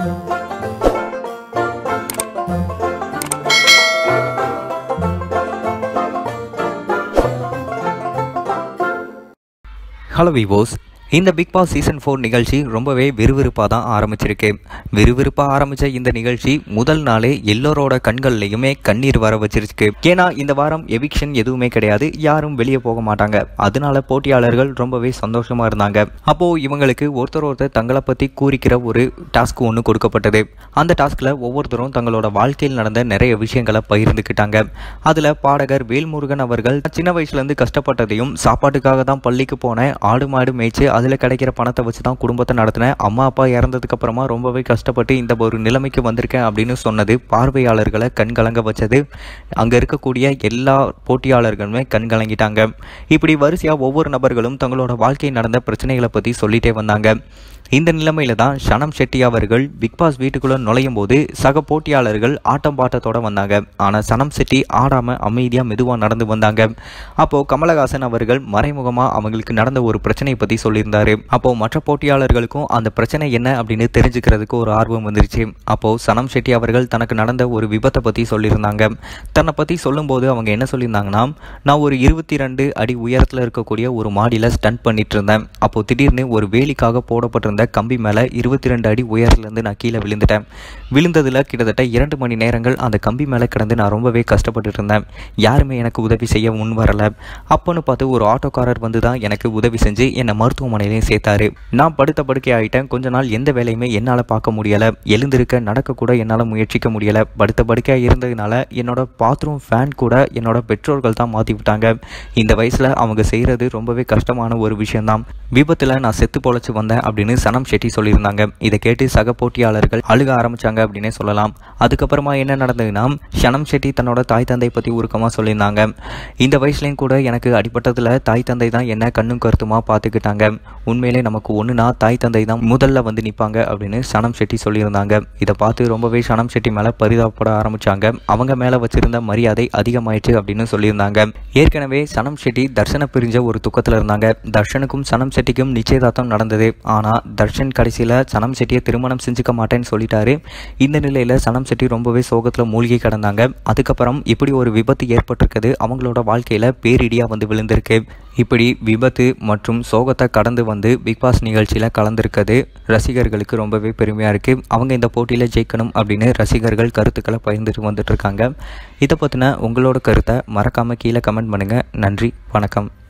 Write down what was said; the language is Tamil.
ஹலோ விவோஸ் இந்த பிக் பாஸ் சீசன் ஃபோர் நிகழ்ச்சி ரொம்பவே விறுவிறுப்பாக தான் ஆரம்பிச்சிருக்கு விறுவிறுப்பாக ஆரம்பித்த இந்த நிகழ்ச்சி முதல் நாளே எல்லோரோட கண்கள்லையுமே கண்ணீர் வர வச்சிருக்கு ஏன்னா இந்த வாரம் எவிக்ஷன் எதுவுமே கிடையாது யாரும் வெளியே போக மாட்டாங்க அதனால போட்டியாளர்கள் ரொம்பவே சந்தோஷமாக இருந்தாங்க அப்போது இவங்களுக்கு ஒருத்தர் ஒருத்தர் தங்களை பற்றி கூறிக்கிற ஒரு டாஸ்க் ஒன்று கொடுக்கப்பட்டது அந்த டாஸ்கில் ஒவ்வொருத்தரும் தங்களோட வாழ்க்கையில் நடந்த நிறைய விஷயங்களை பகிர்ந்துக்கிட்டாங்க அதில் பாடகர் வேல்முருகன் அவர்கள் சின்ன வயசுலேருந்து கஷ்டப்பட்டதையும் சாப்பாட்டுக்காக தான் பள்ளிக்கு போனேன் ஆடு மாடு மேய்ச்சி அதில் கிடைக்கிற பணத்தை வச்சு தான் குடும்பத்தை நடத்தினேன் அம்மா அப்பா இறந்ததுக்கு அப்புறமா ரொம்பவே கஷ்டப்பட்டு இந்த ஒரு நிலைமைக்கு வந்திருக்கேன் அப்படின்னு சொன்னது பார்வையாளர்களை கண் கலங்க வச்சது அங்கே இருக்கக்கூடிய எல்லா போட்டியாளர்களுமே கண் கலங்கிட்டாங்க இப்படி வரிசையாக ஒவ்வொரு நபர்களும் தங்களோட வாழ்க்கை நடந்த பிரச்சனைகளை பற்றி சொல்லிட்டே வந்தாங்க இந்த நிலைமையில தான் ஷனம் ஷெட்டி அவர்கள் பிக் பாஸ் வீட்டுக்குள்ள நுழையும் போது சக போட்டியாளர்கள் ஆட்டம் பாட்டத்தோட வந்தாங்க ஆனால் சனம் ஷெட்டி ஆடாம அமைதியா மெதுவா நடந்து வந்தாங்க அப்போ கமலஹாசன் அவர்கள் மறைமுகமா அவங்களுக்கு நடந்த ஒரு பிரச்சனையை பத்தி சொல்லியிருந்தாரு அப்போ மற்ற போட்டியாளர்களுக்கும் அந்த பிரச்சனை என்ன அப்படின்னு தெரிஞ்சுக்கிறதுக்கு ஒரு ஆர்வம் வந்துருச்சு அப்போ சனம் ஷெட்டி அவர்கள் தனக்கு நடந்த ஒரு விபத்தை பத்தி சொல்லியிருந்தாங்க தன்னை பத்தி சொல்லும்போது அவங்க என்ன சொல்லியிருந்தாங்கன்னா நான் ஒரு இருபத்தி ரெண்டு அடி உயரத்தில் இருக்கக்கூடிய ஒரு மாடியில் ஸ்டண்ட் பண்ணிட்டு இருந்தேன் அப்போ திடீர்னு ஒரு வேலிக்காக போடப்பட்டிருந்த கம்பி மேலே இருபத்தி ரெண்டு அடி உயரத்துலேருந்து நான் கீழே விழுந்துட்டேன் விழுந்ததில் கிட்டத்தட்ட இரண்டு மணி நேரங்கள் அந்த கம்பி மேலே கிடந்து நான் ரொம்பவே கஷ்டப்பட்டுட்டு இருந்தேன் யாருமே எனக்கு உதவி செய்ய முன் வரல அப்போன்னு பார்த்து ஒரு ஆட்டோக்காரர் வந்து தான் எனக்கு உதவி செஞ்சு என்னை மருத்துவமனையிலையும் சேர்த்தாரு நான் படுத்த படுக்கை ஆகிட்டேன் கொஞ்ச நாள் எந்த வேலையுமே என்னால் பார்க்க முடியலை எழுந்திருக்க நடக்கக்கூட என்னால் முயற்சிக்க முடியலை படுத்த படுக்கையாக இருந்ததுனால என்னோட பாத்ரூம் ஃபேன் கூட என்னோட பெற்றோர்கள் தான் மாற்றி விட்டாங்க இந்த வயசில் அவங்க செய்கிறது ரொம்பவே கஷ்டமான ஒரு விஷயம்தான் விபத்தில் நான் செத்து பொழைச்சு வந்தேன் அப்படின்னு சனம் ஷெட்டி சொல்லியிருந்தாங்க இதை கேட்டு சக போட்டியாளர்கள் அழுக ஆரம்பிச்சாங்க அப்படின்னே சொல்லலாம் அதுக்கப்புறமா என்ன நடந்ததுன்னா ஷனம் ஷெட்டி தன்னோட தாய் தந்தை பற்றி உருக்கமாக சொல்லியிருந்தாங்க இந்த வயசுலேயும் கூட எனக்கு அடிப்பட்டதில் தாய் தந்தை தான் என்ன கண்ணும் கருத்துமாக பார்த்துக்கிட்டாங்க உண்மையிலே நமக்கு ஒன்றுனா தாய் தந்தை தான் முதல்ல வந்து நிற்பாங்க அப்படின்னு சனம் ஷெட்டி சொல்லியிருந்தாங்க இதை பார்த்து ரொம்பவே சனம் ஷெட்டி மேலே பரிதாபப்பட ஆரம்பிச்சாங்க அவங்க மேலே வச்சிருந்த மரியாதை அதிகமாயிடுச்சு அப்படின்னு சொல்லியிருந்தாங்க ஏற்கனவே சனம் ஷெட்டி தர்ஷனை பிரிஞ்ச ஒரு துக்கத்தில் இருந்தாங்க தர்ஷனுக்கும் சனம் ஷெட்டிக்கும் நிச்சயதார்த்தம் நடந்தது ஆனால் தர்ஷன் கடைசியில் சனம் ஷெட்டியை திருமணம் செஞ்சுக்க மாட்டேன்னு சொல்லிட்டாரு இந்த நிலையில் சனம் ஷெட்டி ரொம்பவே சோகத்தில் மூழ்கி கிடந்தாங்க அதுக்கப்புறம் இப்படி ஒரு விபத்து ஏற்பட்டிருக்குது அவங்களோட வாழ்க்கையில் பேரிடியாக வந்து விழுந்திருக்கு இப்படி விபத்து மற்றும் சோகத்தை கடந்து வந்து பிக் பாஸ் நிகழ்ச்சியில் கலந்துருக்கிறது ரசிகர்களுக்கு ரொம்பவே பெருமையாக இருக்குது அவங்க இந்த போட்டியில் ஜெயிக்கணும் அப்படின்னு ரசிகர்கள் கருத்துக்களை பகிர்ந்துட்டு வந்துட்டு இருக்காங்க இதை பற்றின உங்களோட கருத்தை மறக்காமல் கீழே கமெண்ட் பண்ணுங்கள் நன்றி வணக்கம்